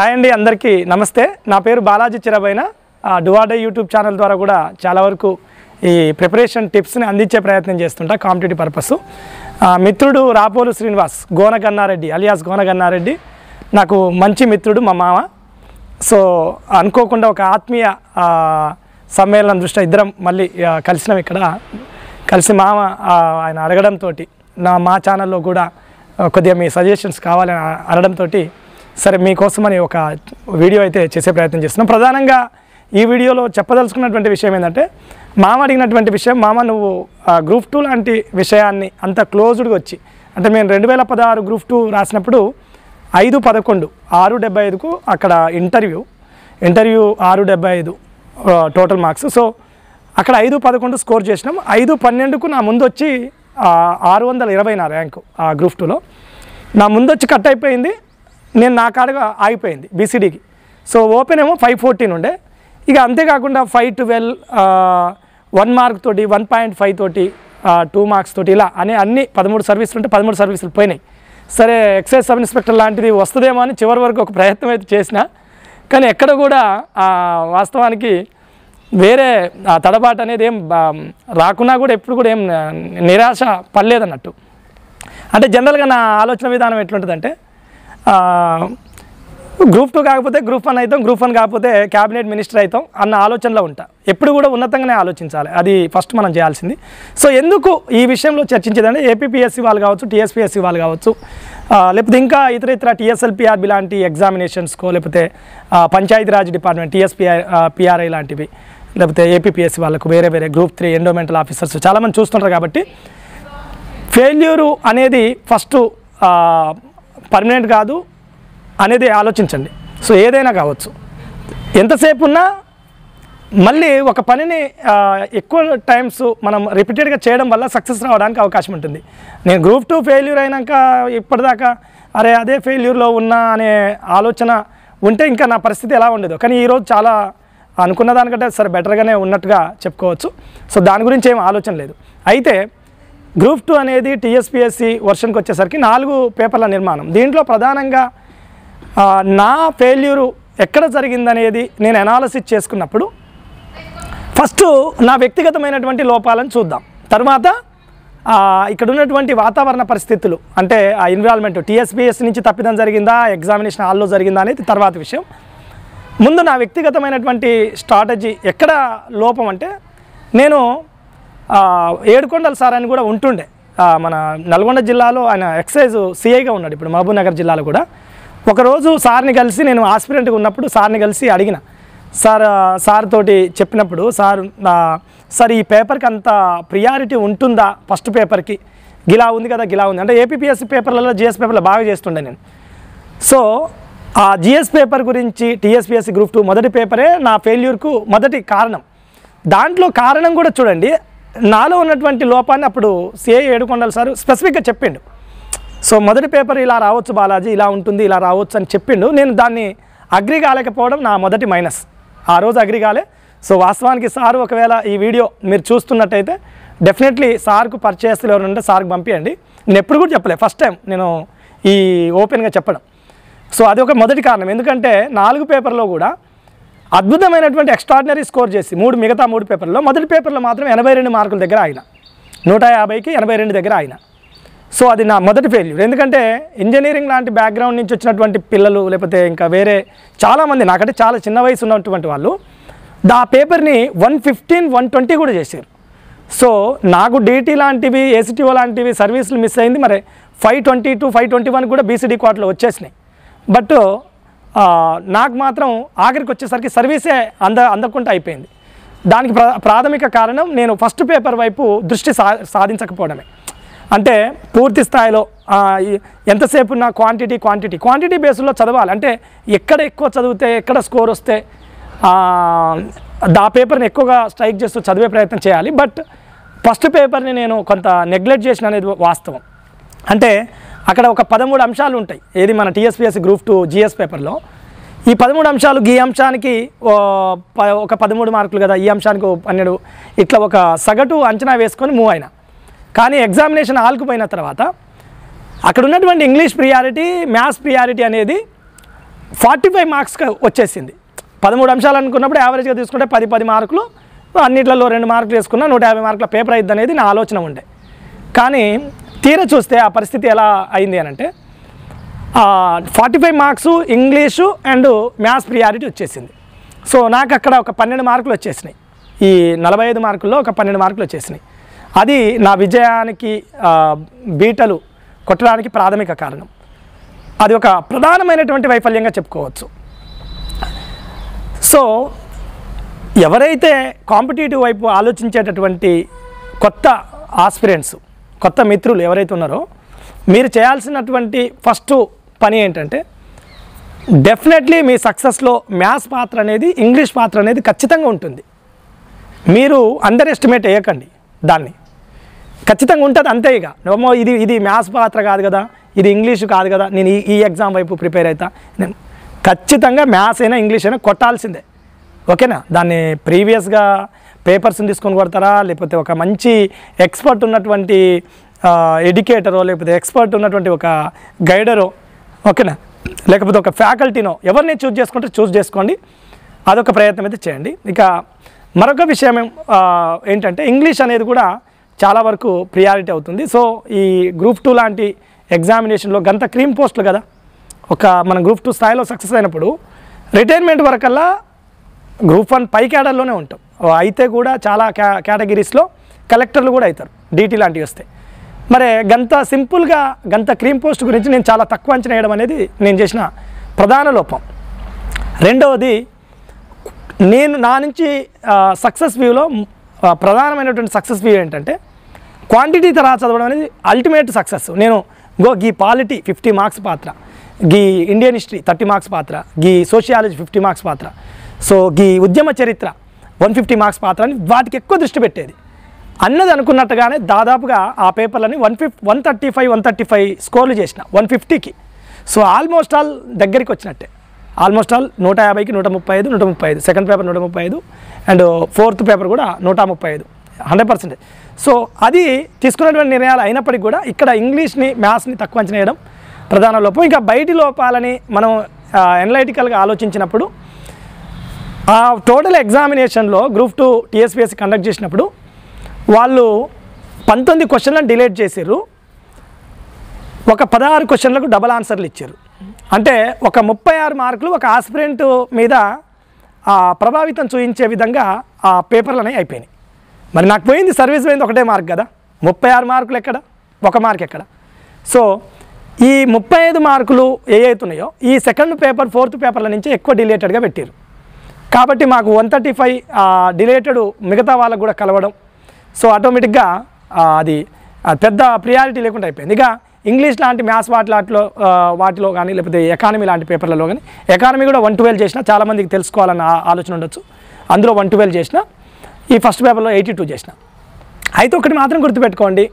hi అండి అందరికీ నమస్తే నా పేరు బాలాజీ చిరబైన డువాడే యూట్యూబ్ ఛానల్ ద్వారా కూడా చాలా వరకు ఈ ప్రిపరేషన్ టిప్స్ని అందించే ప్రయత్నం చేస్తుంటా కాంపిటేటివ్ పర్పస్ మిత్రుడు రాపోలు శ్రీనివాస్ గోనగన్నారెడ్డి అలియాస్ గోనగన్నారెడ్డి నాకు మంచి మిత్రుడు మా మామ సో అనుకోకుండా ఒక ఆత్మీయ ఆ, సమ్మేళనం దృష్ట్యా ఇద్దరం మళ్ళీ ఆ, కలిసినాం ఇక్కడ కలిసి మామ ఆ, ఆయన అడగడంతో నా మా ఛానల్లో కూడా ఆ, కొద్దిగా మీ సజెషన్స్ కావాలని అ- అనడంతో సరే మీకోసమని ఒక వీడియో అయితే చేసే ప్రయత్నం చేస్తున్నాం ప్రధానంగా ఈ వీడియోలో చెప్పదలుచుకున్నటువంటి విషయం ఏంటంటే మామ అడిగినటువంటి విషయం మామ నువ్వు గ్రూప్ టూ లాంటి విషయాన్ని అంత క్లోజ్డ్గా వచ్చి అంటే మేము రెండు వేల పదహారు గ్రూప్ టూ రాసినప్పుడు ఐదు పదకొండు ఆరు డెబ్బై ఐదుకు అక్కడ ఇంటర్వ్యూ ఇంటర్వ్యూ ఆరు డెబ్బై ఐదు టోటల్ మార్క్స్ సో అక్కడ ఐదు పదకొండు స్కోర్ చేసినాం ఐదు పన్నెండుకు నా ముందు వచ్చి ఆ, ఆరు వందల ఇరవై నా ర్యాంకు ఆ గ్రూప్ టూలో నా ముందు వచ్చి కట్ అయిపోయింది నేను నా కాడగా ఆగిపోయింది బీసీడీకి సో ఓపెన్ ఏమో ఫైవ్ ఫోర్టీన్ ఉండే ఇక అంతేకాకుండా ఫైవ్ ట్వెల్వ్ వన్ మార్క్ తోటి వన్ పాయింట్ ఫైవ్ తోటి టూ మార్క్స్ తోటి ఇలా అనే అన్ని పదమూడు సర్వీసులు ఉంటే పదమూడు సర్వీసులు పోయినాయి సరే ఎక్సైజ్ సబ్ ఇన్స్పెక్టర్ లాంటిది వస్తుందేమో అని చివరి వరకు ఒక ప్రయత్నం అయితే చేసిన కానీ ఎక్కడ కూడా ఆ, వాస్తవానికి వేరే ఆ తడబాటు అనేది ఏం బా- రాకున్నా కూడా ఎప్పుడు కూడా ఏం ఆ, నిరాశ పడలేదన్నట్టు అంటే జనరల్గా నా ఆలోచన విధానం ఎట్లుంటుందంటే ఆ, గ్రూప్ టూ కాకపోతే గ్రూప్ వన్ అవుతాం గ్రూప్ వన్ కాకపోతే క్యాబినెట్ మినిస్టర్ అవుతాం అన్న ఆలోచనలో ఉంటా ఎప్పుడు కూడా ఉన్నతంగానే ఆలోచించాలి అది ఫస్ట్ మనం చేయాల్సింది సో ఎందుకు ఈ విషయంలో చర్చించేదంటే ఏపీపీఎస్సీ వాళ్ళు కావచ్చు టీఎస్పీఎస్సీ వాళ్ళు కావచ్చు ఆ, లేకపోతే ఇంకా ఇతర ఇతర టీఎస్ఎల్పిఆర్బి లాంటి ఎగ్జామినేషన్స్కో లేకపోతే ఆ, పంచాయతీరాజ్ డిపార్ట్మెంట్ టీఎస్పీఐ పిఆర్ఐ లాంటివి లేకపోతే ఏపీపీఎస్సీ వాళ్ళకు వేరే వేరే గ్రూప్ త్రీ ఎండోమెంటల్ ఆఫీసర్స్ చాలామంది చూస్తుంటారు కాబట్టి ఫెయిల్యూరు అనేది ఫస్ట్ పర్మనెంట్ కాదు అనేది ఆలోచించండి సో ఏదైనా కావచ్చు ఎంతసేపు ఉన్నా మళ్ళీ ఒక పనిని ఆ, ఎక్కువ టైమ్స్ మనం రిపీటెడ్గా చేయడం వల్ల సక్సెస్ రావడానికి అవకాశం ఉంటుంది నేను గ్రూప్ టూ ఫెయిల్యూర్ అయినాక ఇప్పటిదాకా అరే అదే ఫెయిల్యూర్లో ఉన్నా అనే ఆలోచన ఉంటే ఇంకా నా పరిస్థితి ఎలా ఉండదు కానీ ఈరోజు చాలా అనుకున్న దానికంటే సరే బెటర్గానే ఉన్నట్టుగా చెప్పుకోవచ్చు సో దాని గురించి ఏం ఆలోచన లేదు అయితే గ్రూప్ టూ అనేది టీఎస్పిఎస్సి వర్షన్కి వచ్చేసరికి నాలుగు పేపర్ల నిర్మాణం దీంట్లో ప్రధానంగా ఆ, నా ఫెయిల్యూరు ఎక్కడ జరిగిందనేది నేను అనాలసిస్ చేసుకున్నప్పుడు ఫస్ట్ నా వ్యక్తిగతమైనటువంటి లోపాలను చూద్దాం తర్వాత ఆ, ఇక్కడ ఉన్నటువంటి వాతావరణ పరిస్థితులు అంటే ఆ ఇన్వాల్వ్మెంట్ టీఎస్బిఎస్ నుంచి తప్పిదం జరిగిందా ఎగ్జామినేషన్ హాల్లో జరిగిందా అనేది తర్వాత విషయం ముందు నా వ్యక్తిగతమైనటువంటి స్ట్రాటజీ ఎక్కడ లోపం అంటే నేను ఆ, ఏడుకొండల సార్ అని కూడా ఉంటుండే ఆ, మన నల్గొండ జిల్లాలో ఆయన ఎక్సైజ్ సిఐగా ఉన్నాడు ఇప్పుడు మహబూబ్ నగర్ జిల్లాలో కూడా ఒకరోజు సార్ని కలిసి నేను ఆస్పిరెంట్గా ఉన్నప్పుడు సార్ని కలిసి అడిగిన సార్ ఆ, సార్ తోటి చెప్పినప్పుడు సార్ ఆ, సార్ ఈ పేపర్కి అంత ప్రియారిటీ ఉంటుందా ఫస్ట్ పేపర్కి గిలా ఉంది కదా గిలా ఉంది అంటే ఏపీఎస్సీ పేపర్లలో జిఎస్ పేపర్లో బాగా చేస్తుండే నేను సో ఆ జిఎస్ పేపర్ గురించి టీఎస్పిఎస్సి గ్రూప్ టూ మొదటి పేపరే నా ఫెయిల్యూర్కు మొదటి కారణం దాంట్లో కారణం కూడా చూడండి నాలో ఉన్నటువంటి లోపాన్ని అప్పుడు సిఐ ఏడుకొండలు సార్ స్పెసిఫిక్గా చెప్పిండు సో మొదటి పేపర్ ఇలా రావచ్చు బాలాజీ ఇలా ఉంటుంది ఇలా రావచ్చు అని చెప్పిండు నేను దాన్ని అగ్రి కాలేకపోవడం నా మొదటి మైనస్ ఆ రోజు అగ్రి కాలే సో వాస్తవానికి సార్ ఒకవేళ ఈ వీడియో మీరు చూస్తున్నట్టయితే డెఫినెట్లీ సార్కు పరిచయస్తులు ఎవరు ఉంటే సార్కి పంపించండి నేను ఎప్పుడు కూడా చెప్పలే ఫస్ట్ టైం నేను ఈ ఓపెన్గా చెప్పడం సో అది ఒక మొదటి కారణం ఎందుకంటే నాలుగు పేపర్లో కూడా అద్భుతమైనటువంటి ఎక్స్ట్రాడినరీ స్కోర్ చేసి మూడు మిగతా మూడు పేపర్లో మొదటి పేపర్లో మాత్రం ఎనభై రెండు మార్కుల దగ్గర ఆయన నూట యాభైకి ఎనభై రెండు దగ్గర ఆయన సో అది నా మొదటి ఫెయిల్యూర్ ఎందుకంటే ఇంజనీరింగ్ లాంటి బ్యాక్గ్రౌండ్ నుంచి వచ్చినటువంటి పిల్లలు లేకపోతే ఇంకా వేరే చాలామంది నాకంటే చాలా చిన్న వయసు ఉన్నటువంటి వాళ్ళు ఆ పేపర్ని వన్ ఫిఫ్టీన్ వన్ ట్వంటీ కూడా చేశారు సో నాకు డీటీ లాంటివి ఏసీటీఓ లాంటివి సర్వీసులు మిస్ అయింది మరి five twenty two five twenty one కూడా బీసీడీ క్వార్టర్లో వచ్చేసినాయి బట్ ఆ, నాకు మాత్రం ఆఖరికి వచ్చేసరికి సర్వీసే అంద అందకుండా అయిపోయింది దానికి ప్రా ప్రాథమిక కారణం నేను ఫస్ట్ పేపర్ వైపు దృష్టి సా సాధించకపోవడమే అంటే పూర్తి స్థాయిలో ఆ, ఈ- ఎంతసేపు ఉన్న క్వాంటిటీ క్వాంటిటీ క్వాంటిటీ బేస్లో చదవాలి అంటే ఎక్కడ ఎక్కువ చదివితే ఎక్కడ స్కోర్ వస్తే ఆ, ఆ పేపర్ని ఎక్కువగా స్ట్రైక్ చేస్తూ చదివే ప్రయత్నం చేయాలి బట్ ఫస్ట్ పేపర్ని నేను కొంత నెగ్లెక్ట్ చేసిన అనేది వాస్తవం అంటే అక్కడ ఒక పదమూడు అంశాలు ఉంటాయి ఏది మన టీఎస్పీఎస్సీ గ్రూప్ టూ జిఎస్ పేపర్లో ఈ పదమూడు అంశాలు ఈ అంశానికి ఓ ప- ఒక పదమూడు మార్కులు కదా ఈ అంశానికి ఓ పన్నెండు ఇట్లా ఒక సగటు అంచనా వేసుకొని మూవ్ అయినా కానీ ఎగ్జామినేషన్ హాల్కు పోయిన తర్వాత అక్కడ ఉన్నటువంటి ఇంగ్లీష్ ప్రియారిటీ మ్యాథ్స్ ప్రియారిటీ అనేది ఫార్టీ ఫైవ్ మార్క్స్కి వచ్చేసింది పదమూడు అంశాలు అనుకున్నప్పుడు యావరేజ్గా తీసుకుంటే పది పది మార్కులు అన్నిట్లలో రెండు మార్కులు వేసుకున్నా నూట యాభై మార్కుల పేపర్ అయింది అనేది నా ఆలోచన ఉండే కానీ తీర చూస్తే ఆ పరిస్థితి ఎలా అయింది అని అంటే forty five marks English and maths priority వచ్చేసింది సో నాకు అక్కడ ఒక పన్నెండు మార్కులు వచ్చేసినాయి ఈ నలభై ఐదు మార్కుల్లో ఒక పన్నెండు మార్కులు వచ్చేసినాయి అది నా విజయానికి ఆ, బీటలు కొట్టడానికి ప్రాథమిక కారణం అది ఒక ప్రధానమైనటువంటి వైఫల్యంగా చెప్పుకోవచ్చు సో ఎవరైతే కాంపిటేటివ్ వైపు ఆలోచించేటటువంటి కొత్త ఆస్పిరెంట్స్ కొత్త మిత్రులు ఎవరైతే ఉన్నారో మీరు చేయాల్సినటువంటి ఫస్ట్ పని ఏంటంటే డెఫినెట్లీ మీ సక్సెస్లో మ్యాథ్స్ పాత్ర అనేది ఇంగ్లీష్ పాత్ర అనేది ఖచ్చితంగా ఉంటుంది మీరు అండర్ ఎస్టిమేట్ వేయకండి దాన్ని ఖచ్చితంగా ఉంటుంది అంతే ఇక ఏమో ఇది ఇది మ్యాథ్స్ పాత్ర కాదు కదా ఇది ఇంగ్లీష్ కాదు కదా నేను ఈ ఈ ఎగ్జామ్ వైపు ప్రిపేర్ అవుతా నేను ఖచ్చితంగా మ్యాథ్స్ అయినా ఇంగ్లీష్ అయినా కొట్టాల్సిందే ఓకేనా దాన్ని ప్రీవియస్గా పేపర్స్ని తీసుకొని కొడతారా లేకపోతే ఒక మంచి ఎక్స్పర్ట్ ఉన్నటువంటి ఎడ్యుకేటరో లేకపోతే ఎక్స్పర్ట్ ఉన్నటువంటి ఒక గైడరో ఓకేనా లేకపోతే ఒక ఫ్యాకల్టీనో ఎవరిని చూస్ చేసుకుంటే చూస్ చేసుకోండి అదొక ప్రయత్నం అయితే చేయండి ఇక మరొక విషయం ఏం- ఆ, ఏంటంటే ఇంగ్లీష్ అనేది కూడా చాలా వరకు ప్రియారిటీ అవుతుంది సో ఈ గ్రూప్ టూ లాంటి ఎగ్జామినేషన్లో గంత క్రీమ్ పోస్టులు కదా ఒక మన గ్రూప్ టూ స్థాయిలో సక్సెస్ అయినప్పుడు రిటైర్మెంట్ వరకల్లా గ్రూప్ వన్ పై క్యాడర్లోనే ఉంటాం అయితే కూడా చాలా క్యా కేటగిరీస్లో కలెక్టర్లు కూడా అవుతారు డీటీ లాంటివి వస్తాయి మరి గంత సింపుల్గా గంత క్రీమ్ పోస్ట్ గురించి నేను చాలా తక్కువ అంచనా వేయడం అనేది నేను చేసిన ప్రధాన లోపం రెండవది నేను నా నుంచి సక్సెస్ వ్యూలో ప్రధానమైనటువంటి సక్సెస్ వ్యూ ఏంటంటే క్వాంటిటీ తరహా చదవడం అనేది అల్టిమేట్ సక్సెస్ నేను గో గీ పాలిటీ ఫిఫ్టీ మార్క్స్ పాత్ర గీ ఇండియన్ హిస్టరీ థర్టీ మార్క్స్ పాత్ర గీ సోషియాలజీ ఫిఫ్టీ మార్క్స్ పాత్ర సో గీ ఉద్యమ చరిత్ర వన్ ఫిఫ్టీ మార్క్స్ పాత్ర అని వాటికి ఎక్కువ దృష్టి పెట్టేది అన్నది అనుకున్నట్టుగానే దాదాపుగా ఆ పేపర్లని వన్ ఫిఫ్ one thirty five one thirty five స్కోర్లు చేసిన వన్ ఫిఫ్టీకి సో ఆల్మోస్ట్ ఆల్ దగ్గరికి వచ్చినట్టే ఆల్మోస్ట్ ఆల్ నూట యాభైకి నూట ముప్పై ఐదు నూట ముప్పై ఐదు సెకండ్ పేపర్ నూట ముప్పై ఐదు అండ్ ఫోర్త్ పేపర్ కూడా నూట ముప్పై ఐదు హండ్రెడ్ పర్సెంటేజ్ సో అది తీసుకున్నటువంటి నిర్ణయాలు అయినప్పటికీ కూడా ఇక్కడ ఇంగ్లీష్ని మ్యాథ్స్ని తక్కువ అంచనా వేయడం ప్రధాన లోపం ఇంకా బయటి లోపాలని మనం ఎనలైటికల్గా ఆలోచించినప్పుడు ఆ టోటల్ ఎగ్జామినేషన్లో గ్రూప్ టూ టీఎస్పీఎస్సీ కండక్ట్ చేసినప్పుడు వాళ్ళు పంతొమ్మిది క్వశ్చన్లను డిలేట్ చేసారు ఒక పదహారు క్వశ్చన్లకు డబల్ ఆన్సర్లు ఇచ్చారు అంటే ఒక ముప్పై ఆరు మార్కులు ఒక ఆస్పిరెంట్ మీద ఆ, ప్రభావితం చూపించే విధంగా ఆ పేపర్లు అనేవి అయిపోయినాయి మరి నాకు పోయింది సర్వీస్ పోయింది ఒకటే మార్క్ కదా ముప్పై ఆరు మార్కులు ఎక్కడ ఒక మార్క్ ఎక్కడ సో ఈ ముప్పై ఐదు మార్కులు ఏ అవుతున్నాయో ఈ సెకండ్ పేపర్ ఫోర్త్ పేపర్ల నుంచి ఎక్కువ డిలేటెడ్గా పెట్టారు కాబట్టి మాకు వన్ థర్టీ ఫైవ్ డిలేటెడ్ మిగతా వాళ్ళకు కూడా కలవడం సో ఆటోమేటిక్గా ఆ, అది ఆ, పెద్ద ప్రియారిటీ లేకుండా అయిపోయింది ఇక ఇంగ్లీష్ లాంటి మ్యాథ్స్ వాటి లాంటిలో ఆ, వాటిలో కానీ లేకపోతే ఎకానమీ లాంటి పేపర్లలో కానీ ఎకానమీ కూడా వన్ ట్వెల్వ్ చేసిన చాలామందికి తెలుసుకోవాలన్న ఆ- ఆలోచన ఉండొచ్చు అందులో వన్ ట్వెల్వ్ చేసిన ఈ ఫస్ట్ పేపర్లో ఎయిటీ టూ చేసిన అయితే ఒకటి మాత్రం గుర్తుపెట్టుకోండి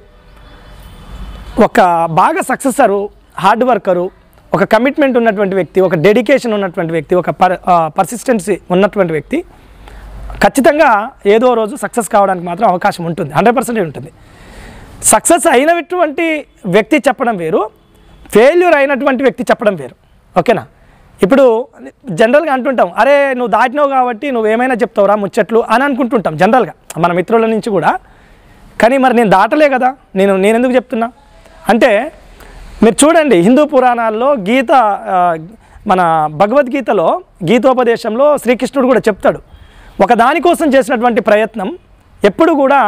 ఒక బాగా సక్సెసరు హార్డ్ వర్కరు ఒక కమిట్మెంట్ ఉన్నటువంటి వ్యక్తి ఒక డెడికేషన్ ఉన్నటువంటి వ్యక్తి ఒక పర్ పర్సిస్టెన్సీ ఉన్నటువంటి వ్యక్తి ఖచ్చితంగా ఏదో రోజు సక్సెస్ కావడానికి మాత్రం అవకాశం ఉంటుంది హండ్రెడ్ పర్సెంట్ ఉంటుంది సక్సెస్ అయినటువంటి వ్యక్తి చెప్పడం వేరు ఫెయిల్యూర్ అయినటువంటి వ్యక్తి చెప్పడం వేరు ఓకేనా ఇప్పుడు జనరల్గా అంటుంటాం అరే నువ్వు దాటినావు కాబట్టి నువ్వు ఏమైనా చెప్తావురా ముచ్చట్లు అని అనుకుంటుంటాం జనరల్గా మన మిత్రుల నుంచి కూడా కానీ మరి నేను దాటలే కదా నేను నేను ఎందుకు చెప్తున్నా అంటే మీరు చూడండి హిందూ పురాణాల్లో గీత ఆ, మన భగవద్గీతలో గీతోపదేశంలో శ్రీకృష్ణుడు కూడా చెప్తాడు ఒక దానికోసం చేసినటువంటి ప్రయత్నం ఎప్పుడు కూడా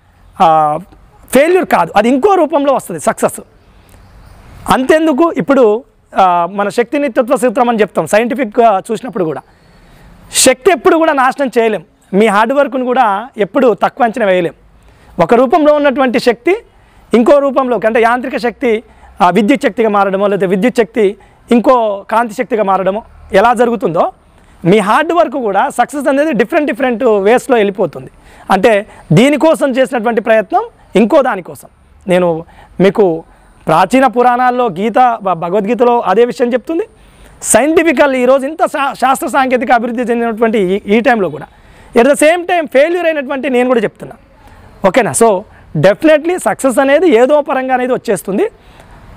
ఫెయిల్యూర్ కాదు అది ఇంకో రూపంలో వస్తుంది సక్సెస్ అంతెందుకు ఇప్పుడు ఆ, మన శక్తి నిత్యత్వ సూత్రం అని చెప్తాం సైంటిఫిక్గా చూసినప్పుడు కూడా శక్తి ఎప్పుడు కూడా నాశనం చేయలేం మీ హార్డ్ వర్క్ను కూడా ఎప్పుడు తక్కువ అంచనా వేయలేం ఒక రూపంలో ఉన్నటువంటి శక్తి ఇంకో రూపంలోకి అంటే యాంత్రిక శక్తి ఆ, విద్యుత్ శక్తిగా మారడమో లేదా విద్యుత్ శక్తి ఇంకో కాంతి శక్తిగా మారడమో ఎలా జరుగుతుందో మీ హార్డ్ వర్క్ కూడా సక్సెస్ అనేది డిఫరెంట్ డిఫరెంట్ వేస్లో వెళ్ళిపోతుంది అంటే దీనికోసం చేసినటువంటి ప్రయత్నం ఇంకో దానికోసం నేను మీకు ప్రాచీన పురాణాల్లో గీత భ- భగవద్గీతలో అదే విషయం చెప్తుంది సైంటిఫికల్ ఈరోజు ఇంత శా శాస్త్ర సాంకేతిక అభివృద్ధి చెందినటువంటి ఈ ఈ టైంలో కూడా at the same time failure అయినటువంటి నేను కూడా చెప్తున్నా ఓకేనా సో డెఫినెట్లీ సక్సెస్ అనేది ఏదో పరంగా అనేది వచ్చేస్తుంది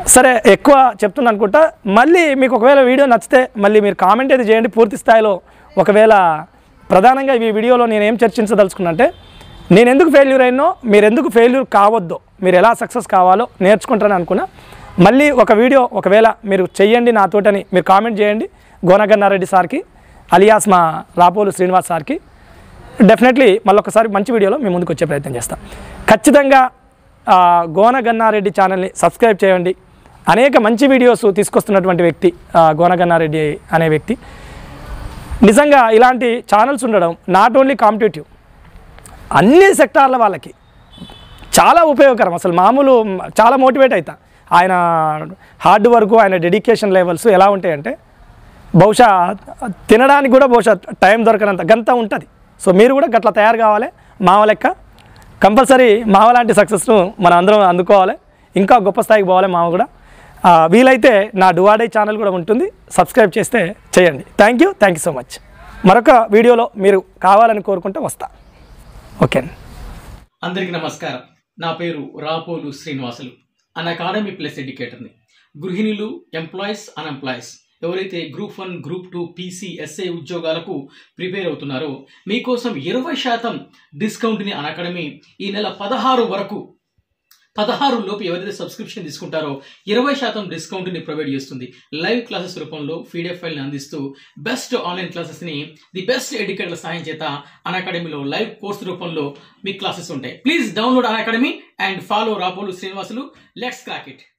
సరే ఎక్కువ చెప్తున్నా అనుకుంటా మళ్ళీ మీకు ఒకవేళ వీడియో నచ్చితే మళ్ళీ మీరు కామెంట్ అయితే చేయండి పూర్తి స్థాయిలో ఒకవేళ ప్రధానంగా ఈ వీడియోలో నేను ఏం చర్చించదలుచుకున్నా అంటే నేను ఎందుకు ఫెయిల్యూర్ అయినో మీరు ఎందుకు ఫెయిల్యూర్ కావద్దో మీరు ఎలా సక్సెస్ కావాలో నేర్చుకుంటారని అనుకున్నా మళ్ళీ ఒక వీడియో ఒకవేళ మీరు చెయ్యండి నాతోటని మీరు కామెంట్ చేయండి గోనగన్నారెడ్డి సార్కి అలియాస్ మా రాపోలు శ్రీనివాస్ సార్కి డెఫినెట్లీ మళ్ళొకసారి మంచి వీడియోలో మీ ముందుకు వచ్చే ప్రయత్నం చేస్తాం ఖచ్చితంగా ఆ, గోన గన్నారెడ్డి ఛానల్ని సబ్స్క్రైబ్ చేయండి అనేక మంచి వీడియోస్ తీసుకొస్తున్నటువంటి వ్యక్తి ఆ, గోన గన్నారెడ్డి అనే వ్యక్తి నిజంగా ఇలాంటి ఛానల్స్ ఉండడం నాట్ ఓన్లీ కాంపిటేటివ్ అన్ని సెక్టార్ల వాళ్ళకి చాలా ఉపయోగకరం అసలు మామూలు చాలా మోటివేట్ అవుతా ఆయన హార్డ్ వర్క్ ఆయన డెడికేషన్ లెవెల్స్ ఎలా ఉంటాయంటే బహుశా తినడానికి కూడా బహుశా టైం దొరకనంత గంత ఉంటుంది సో మీరు కూడా గట్ల తయారు కావాలి మావ లెక్క కంపల్సరీ మావ లాంటి సక్సెస్ను మనం అందరం అందుకోవాలి ఇంకా గొప్ప స్థాయికి పోవాలి మావ కూడా ఆ, వీలైతే నా డువాడై ఛానల్ కూడా ఉంటుంది సబ్స్క్రైబ్ చేస్తే చేయండి thank you thank you so much మరొక వీడియోలో మీరు కావాలని కోరుకుంటే వస్తా ఓకే అండి అందరికీ నమస్కారం నా పేరు Rapolu Srinivasulu Unacademy plus ఎడ్యుకేటర్ని గృహిణులు ఎంప్లాయీస్ అన్ఎంప్లాయీస్ ఎవరైతే group one group two PC SI ఉద్యోగాలకు ప్రిపేర్ అవుతున్నారో మీకోసం ఇరవై శాతం డిస్కౌంట్ని అన్ అకాడమీ ఈ నెల పదహారు వరకు పదహారు లోపు ఎవరైతే సబ్స్క్రిప్షన్ తీసుకుంటారో ఇరవై శాతం డిస్కౌంట్ని ప్రొవైడ్ చేస్తుంది లైవ్ క్లాసెస్ రూపంలో పీడిఎఫ్ ఫైల్ని అందిస్తూ బెస్ట్ ఆన్లైన్ క్లాసెస్ని ది బెస్ట్ ఎడ్యుకేటర్ల సహాయం చేత అన్ అకాడమీలో లైవ్ కోర్స్ రూపంలో మీ క్లాసెస్ ఉంటాయి please download Unacademy and follow Rapolu Srinivasulu let's crack it